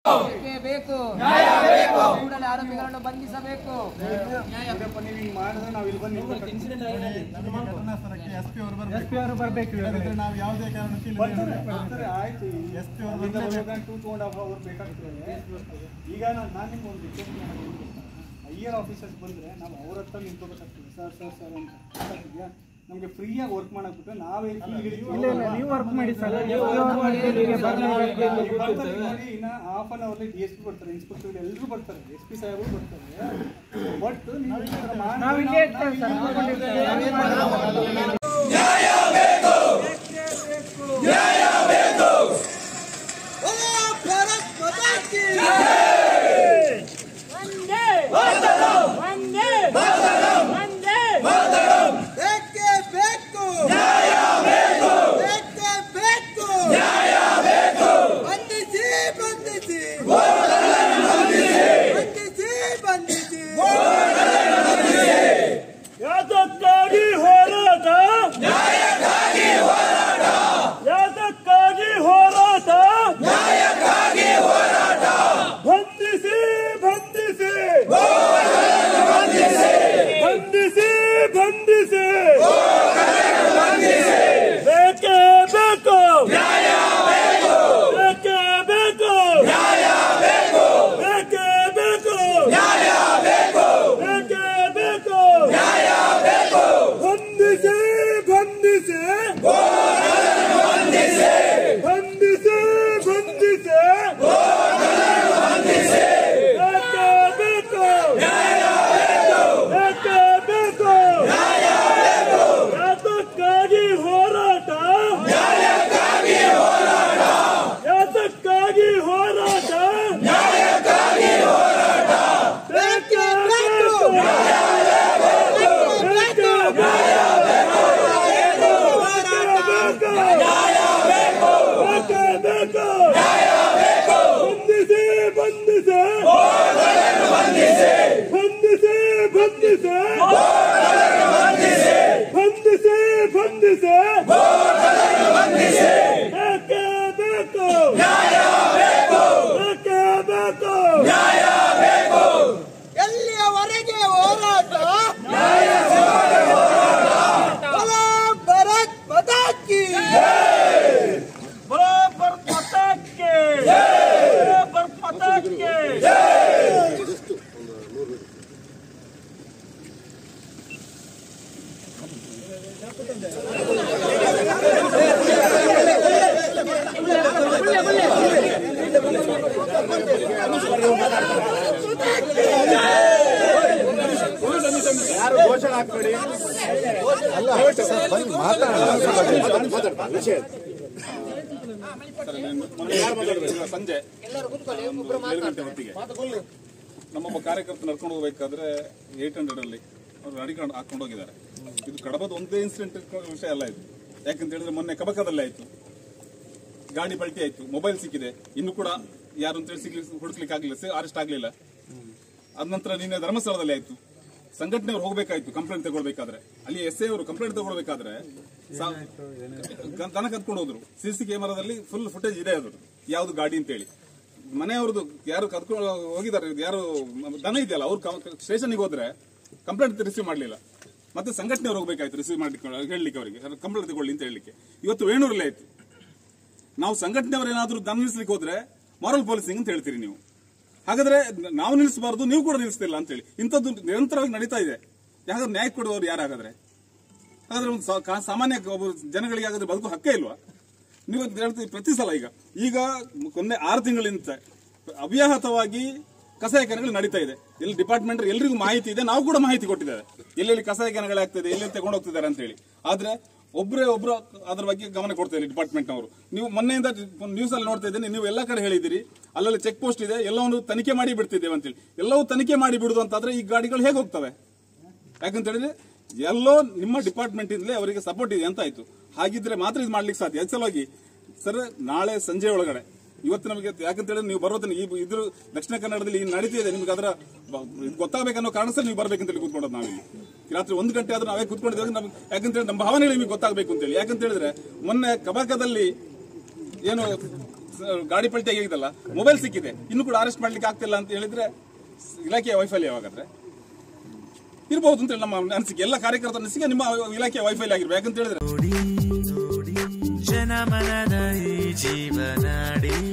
ಬೇಕೇ ಬೇಕು ಕೂಡಲೇ ಆರೋಪಿಗಳನ್ನು ಬಂಧಿಸಬೇಕು ಇದಪ್ಪ ನೀವು ಹಿಂಗ್ ಮಾಡಿದ್ರೆ ನಾವು ಇಲ್ಲಿ ಬಂದು ಎಸ್ ಪಿ ಅವರು ಬರಬೇಕು ಎಸ್ ಪಿ ಅವರು ಬರಬೇಕು ಇಲ್ಲದಿದ್ರೆ ನಾವು ಯಾವುದೇ ಕಾರಣಕ್ಕೆ ಇಲ್ಲಿ ಬರ್ತಾರೆ ಬರ್ತಾರೆ ಆಯ್ತು ಎಸ್ ಪಿ ಅವರು ಅಲ್ಲಿಂದ ಬರ್ಬೇಕು two two and half hour ಬೇಕಾಗ್ತದೆ ಈಗ ನಾನು ನಾನು ನಿಮ್ಗೆ ಒಂದು ರಿಕ್ವೆಸ್ಟ್ ಐ ಆರ್ ಆಫೀಸರ್ಸ್ ಬಂದರೆ ನಾವು ಅವ್ರ ಹತ್ರ ನಿಂತ್ಕೋಬೇಕಾಗ್ತದೆ ಸರ್ ಸರ್ ಸರ್ ಅಂತ ಗೊತ್ತಾಗ್ತಿದ್ಯಾ ನಮಗೆ ಫ್ರೀಯಾಗಿ ವರ್ಕ್ ಮಾಡಕ್ಬಿಟ್ಟು ನಾವೇ ಇಲ್ಲ ಇಲ್ಲ ನೀವು ವರ್ಕ್ ಮಾಡಿ ಸರ್ ನೀವು work ಮಾಡಿ ನೋಡಿ ಇನ್ನ ಹಾಫ್ ಅನ್ ಅವರ್ಲಿ ಡಿ ಎಸ್ ಪಿ ಬರ್ತಾರೆ ಇನ್ಸ್ಪೆಕ್ಟರ್ ಎಲ್ಲರೂ ಬರ್ತಾರೆ ಎಸ್ ಪಿ ಸಾಹೇಬರು ಬರ್ತಾರೆ ಬಟ್ ನೀವು ಈ ಥರ ಮಾಡಿ- ನಾವು ಇಲ್ಲೇ ಇರ್ತೇವೆ ಸರ್ ಕೂತ್ಕೊಂಡಿರ್ತೇವೆ. ನಾವೇನ್ ಮಾಡೋದು? ಬೇಕೇ ಬೇಕು ನ್ಯಾಯ ಬೇಕು ಬೇಕೇ ಬೇಕು ನ್ಯಾಯ ಬೇಕು ಬಂಧಿಸಿ ಬಂಧಿಸಿ ಬಂಧಿಸಿ ಬಂಧಿಸಿ ಯಾತಕ್ಕಾಗಿ ಹೋರಾಟ ನ್ಯಾಯಕ್ಕಾಗಿ ಹೋರಾಟ ಯಾತಕ್ಕಾಗಿ ಹೋರಾಟ ನ್ಯಾಯಕ್ಕಾಗಿ ಹೋರಾಟ ಬಂಧಿಸಿ ಬಂಧಿಸಿ ಬಂಧಿಸಿ ಬಂಧಿಸಿ ಬೇಕೇ ಬೇಕು ನ್ಯಾಯ ಬೇಕು ಬೇಕೇ ಬೇಕು ನ್ಯಾಯ ಬೇಕು ಬೇಕೇ ಬೇಕು ನ್ಯಾಯ ಬೇಕು ಬೇಕೇ ಬೇಕು ನ್ಯಾಯ ಬೇಕು ಬಂಧಿಸಿ ಬಂಧಿಸಿ ಬಂಧಿಸಿ ಬಂಧಿಸಿ ಬಂಧಿಸಿ ಬೇಕೇ ಬೇಕು ನ್ಯಾಯ ಬೇಕು ಬೇಕೇ ಬೇಕು ನ್ಯಾಯ ಬೇಕು ಯಾತಕ್ಕಾಗಿ ಹೋರಾಟ ನ್ಯಾಯಕ್ಕಾಗಿ ಹೋರಾಟ ಯಾತಕ್ಕಾಗಿ ಹೋರಾಟ ನ್ಯಾಯಕ್ಕಾಗಿ ಹೋರಾಟ ಬೇಕೇ ಬೇಕು ಬಂಧಿಸಿ ಬಂಧಿಸಿ ಬಂಧಿಸಿ ಬಂಧಿಸಿ ಬಂಧಿಸಿ ಬೇಕೇ ಬೇಕು ಬೇಕೇ ಬೇಕು ಎಲ್ಲಿಯವರೆಗೆ ಹೋರಾಟ ಬಲ ಭರತ್ ಬದಾಕಿ ಬರೋಬ್ಬರ್ ಪಟಾಕಿ ಬರೋಬ್ಬರ್ ಪಟಾಕಿ ಸಂಜೆ ಒಂದು ಏಳು ಗಂಟೆ ಹೊತ್ತಿಗೆ ನಮ್ಮೊಬ್ಬ ಕಾರ್ಯಕರ್ತ ನಡ್ಕೊಂಡು ಹೋಗ್ಬೇಕಾದ್ರೆ ಏಟ್ ಹಂಡ್ರೆಡ್ ಅಲ್ಲಿ ಅವ್ರು ನಡಿಕೊಂಡು ಹಾಕೊಂಡು ಹೋಗಿದ್ದಾರೆ ಇದು ಕಡಬದ ಒಂದೇ ಇನ್ಸಿಡೆಂಟ್ ವಿಷಯ ಅಲ್ಲ ಇದು ಯಾಕಂತ ಹೇಳಿದ್ರೆ ಮೊನ್ನೆ ಕಬಕದಲ್ಲಿ ಆಯ್ತು ಗಾಡಿ ಪಲ್ಟಿ ಆಯ್ತು ಮೊಬೈಲ್ ಸಿಕ್ಕಿದೆ ಇನ್ನು ಕೂಡ ಯಾರು ಅಂತ ಹೇಳಿ ಸಿಗ್ಲಿ ಹುಡುಕ್ಲಿಕ್ಕೆ ಆಗ್ಲಿಲ್ಲ ಅರೆಸ್ಟ್ ಆಗ್ಲಿಲ್ಲ ಅದ ನಂತರ ನಿನ್ನೆ ಧರ್ಮಸ್ಥಳದಲ್ಲಿ ಆಯ್ತು ಸಂಘಟನೆಯವರು ಹೋಗ್ಬೇಕಾಯ್ತು ಕಂಪ್ಲೇಂಟ್ ತಗೊಳ್ಬೇಕಾದ್ರೆ ಅಲ್ಲಿ ಎಸ್ ಐ ಅವರು ಕಂಪ್ಲೇಂಟ್ ತಗೊಳ್ಬೇಕಾದ್ರೆ ಸಾ- ಗ- ದನ ಕತ್ಕೊಂಡು ಹೋದ್ರು ಸಿ ಸಿ ಕ್ಯಾಮರಾದಲ್ಲಿ ಫುಲ್ ಫುಟೇಜ್ ಇದೆ ಅದು ಯಾವ್ದು ಗಾಡಿ ಅಂತೇಳಿ ಮನೆಯವ್ರದ್ದು ಯಾರು ಕತ್ಕೊಂಡು ಹೋಗಿದ್ದಾರೆ ಯಾರು ದನ ಇದೆಯಲ್ಲ ಅವ್ರು ಸ್ಟೇಷನ್ಗೆ ಹೋದ್ರೆ ಕಂಪ್ಲೇಂಟ್ ರಿಸೀವ್ ಮಾಡಲಿಲ್ಲ ಮತ್ತೆ ಸಂಘಟನೆಯವ್ರು ಹೋಗ್ಬೇಕಾಯ್ತು ರಿಸೀವ್ ಮಾಡ್ಲಿಕ್ಕೆ ಹೇಳಲಿಕ್ಕೆ ಅವರಿಗೆ ಕಂಪ್ಲೇಂಟ್ ತಗೊಳ್ಳಿ ಅಂತ ಹೇಳಲಿಕ್ಕೆ ಇವತ್ತು ವೇಣೂರಲ್ಲಿ ಆಯ್ತು ನಾವು ಸಂಘಟನೆಯವರು ಏನಾದ್ರೂ ದನ ನಿಲ್ಲಿಸ್ಲಿಕ್ಕೆ ಹೋದ್ರೆ ಮಾರಲ್ ಪೊಲೀಸಿಂಗ್ ಅಂತ ಹೇಳ್ತೀರಿ ನೀವು ಹಾಗಾದ್ರೆ ನಾವು ನಿಲ್ಲಿಸಬಾರ್ದು ನೀವು ಕೂಡ ನಿಲ್ಲಿಸ್ತಿಲ್ಲ ಅಂತ ಹೇಳಿ ಇಂಥದ್ದು ನಿರಂತರವಾಗಿ ನಡೀತಾ ಇದೆ ಯಾಕಂದ್ರೆ ನ್ಯಾಯ ಕೊಡುವವರು ಯಾರು ಹಾಗಾದ್ರೆ ಹಾಗಾದ್ರೆ ಒಂದು ಸಾ- ಕಾ- ಸಾಮಾನ್ಯ ಒಬ್ಬ ಜನಗಳಿಗೆ ಹಾಗಾದ್ರೆ ಬದುಕು ಹಕ್ಕೇ ಇಲ್ವಾ ನೀವು ಅದ್ ಹೇಳ್ತೀವಿ ಪ್ರತಿ ಸಲ ಈಗ ಈಗ ಕೊನೆ ಆರು ತಿಂಗಳಿಂದ ಅವ್ಯಾಹತವಾಗಿ ಕಸಾಯಖಾನೆಗಳು ನಡೀತಾ ಇದೆ ಎಲ್ಲಿ ಡಿಪಾರ್ಟ್ಮೆಂಟ್ ಎಲ್ರಿಗೂ ಮಾಹಿತಿ ಇದೆ ನಾವು ಕೂಡ ಮಾಹಿತಿ ಕೊಟ್ಟಿದ್ದೇವೆ ಎಲ್ಲೆಲ್ಲಿ ಕಸಾಯಖಾನೆಗಳಾಗ್ತದೆ ಎಲ್ಲೆಲ್ಲಿ ತಗೊಂಡು ಹೋಗ್ತಿದ್ದಾರೆ ಅಂತ ಹೇಳಿ ಆದ್ರೆ ಒಬ್ಬರೇ ಒಬ್ರು ಅದ್ರ ಬಗ್ಗೆ ಗಮನ ಕೊಡ್ತಾ ಇಲ್ಲ ಡಿಪಾರ್ಟ್ಮೆಂಟ್ ನವರು ನೀವು ಮೊನ್ನೆಯಿಂದ ನ್ಯೂಸ್ ಅಲ್ಲಿ ನೋಡ್ತಾ ಇದ್ದೀನಿ ನೀವು ಎಲ್ಲ ಕಡೆ ಹೇಳಿದಿರಿ ಅಲ್ಲಲ್ಲಿ ಚೆಕ್ ಪೋಸ್ಟ್ ಇದೆ ಎಲ್ಲವನ್ನು ತನಿಖೆ ಮಾಡಿ ಬಿಡ್ತಿದ್ದೇವೆ ಅಂತೇಳಿ ಎಲ್ಲವೂ ತನಿಖೆ ಮಾಡಿ ಬಿಡುದು ಅಂತಾದ್ರೆ ಈ ಗಾಡಿಗಳು ಹೇಗೆ ಹೋಗ್ತವೆ ಯಾಕಂತ ಹೇಳಿದ್ರೆ ಎಲ್ಲೋ ನಿಮ್ಮ ಡಿಪಾರ್ಟ್ಮೆಂಟ್ ಇಂದಲೇ ಅವರಿಗೆ ಸಪೋರ್ಟ್ ಇದೆ ಅಂತ ಆಯ್ತು ಹಾಗಿದ್ರೆ ಮಾತ್ರ ಇದು ಮಾಡ್ಲಿಕ್ಕೆ ಸಾಧ್ಯ ಅದ್ ಸಲುವಾಗಿ ಸರ್ ನಾಳೆ ಸಂಜೆ ಒಳಗಡೆ ಇವತ್ತು ನಮಗೆ ಯಾಕಂತ ಹೇಳಿದ್ರೆ ನೀವು ಬರೋದನ್ನ ಈ ಇದ್ರ ದಕ್ಷಿಣ ಕನ್ನಡದಲ್ಲಿ ಈ ನಡೀತಿದೆ ನಿಮ್ಗೆ ಅದರ ಬ- ಇದು ಗೊತ್ತಾಗಬೇಕನ್ನೋ ಕಾರಣದಲ್ಲಿ ನೀವು ಬರ್ಬೇಕಂತ ಹೇಳಿ ಕೂತ್ಕೊಂಡದ್ದು ನಾವಿಲ್ಲಿ ರಾತ್ರಿ ಒಂದು ಗಂಟೆ ಆದ್ರೂ ನಾವೇ ಕೂತ್ಕೊಂಡಿದ್ದೇವೆ ನಮ್ಗೆ ಯಾಕಂತ ಹೇಳಿ ನಮ್ಮ ಭಾವನೆಗಳು ನಿಮಗೆ ಗೊತ್ತಾಗಬೇಕು ಅಂತ ಹೇಳಿ ಯಾಕಂತ ಹೇಳಿದ್ರೆ ಮೊನ್ನೆ ಕಬಾಕದಲ್ಲಿ ಏನು ಗಾಡಿ ಪಲ್ಟಿ ಆಗಿದಲ್ಲ ಮೊಬೈಲ್ ಸಿಕ್ಕಿದೆ ಇನ್ನು ಕೂಡ ಅರೆಸ್ಟ್ ಮಾಡ್ಲಿಕ್ಕೆ ಆಗ್ತಿಲ್ಲ ಅಂತ ಹೇಳಿದ್ರೆ ಇಲಾಖೆಯ ವೈಫಲ್ಯ ಯಾವಾಗಾದ್ರೆ ಇರಬಹುದು ಅಂತ ಹೇಳಿ ನಮ್ಮ ಅನಿಸಿಕೆ ಎಲ್ಲ ಕಾರ್ಯಕರ್ತರ ಅನಿಸಿಕೆ ನಿಮ್ಮ ಇಲಾಖೆಯ ವೈಫಲ್ಯ ಆಗಿರ್ಬೇಕು ಯಾಕಂತ ಹೇಳಿದ್ರೆ ಜನಮನದ ಈ ಜೀವನಾಡಿ